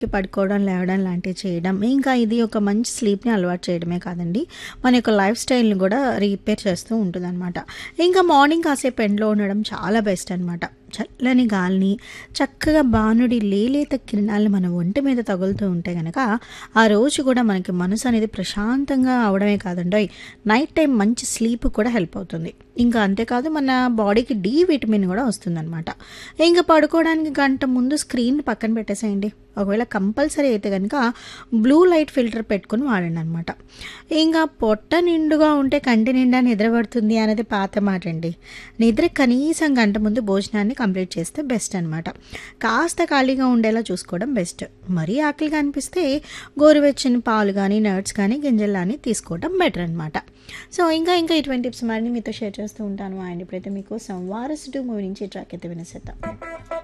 పడుకోవడం, లేవడం లాంటివి చేయడం. ఇంకా ఇది ఒక మంచి స్లీప్‌ని అలవాటు చేయడమే కాదండి, మన యొక్క లైఫ్ స్టైల్‌ని గూడా రిపేర్ చేస్తూ ఉంటుందనమాట. ఇంకా మార్నింగ్ కాసేపు ఎండలో ఉండడం చాలా బెస్ట్ అనమాట. చల్లని గాలిని, చక్కగా భానుడి లేలేత కిరణాలు మన ఒంటి మీద తగులుతూ ఉంటే గనక, ఆ రోజు గూడా మనకి మనసు అనేది ప్రశాంతంగా అవ్వడమే కాదండోయ్! నైట్ టైమ్ మంచి స్లీప్ కూడా హెల్ప్ అవుతుంది. ఇంకా అంతేకాదు మన బాడీకి డి విటమిన్ గూడా వస్తుందనమాట. ఇంక పడుకోవడానికి గంట ముందు స్క్రీన్‌ని పక్కన పెట్టేసేయండి. ఒకవేళ కంపల్సరీ అయితే గనక బ్లూ లైట్ ఫిల్టర్ పెట్టుకొని వాడండనమాట. ఇంగా పొట్ట నిండుగా ఉంటే కంటి నిండా నిద్ర పడుతుంది అనేది పాత మాటండి. నిద్ర కనీసం గంట ముందు భోజనాన్ని కంప్లీట్ చేస్తే బెస్ట్ అనమాట. కాస్త ఖాళీగా ఉండేలా చూసుకోవడం బెస్ట్. మరీ ఆకలిగా అనిపిస్తే గోరువెచ్చని పాలు గానీ, నట్స్ కానీ, గింజలు గానీ తీసుకోవడం బెటర్ అనమాట. సో, ఇంకా ఇంకా ఇటువంటి టిప్స్ మరిన్ని మీతో షేర్ చేస్తూ ఉంటాను. అండ్ ఇప్పుడైతే మీకోసం 'వారసుడు' మూవీ నుంచి ఈ ట్రాక్ అయితే వినేసేద్దాం.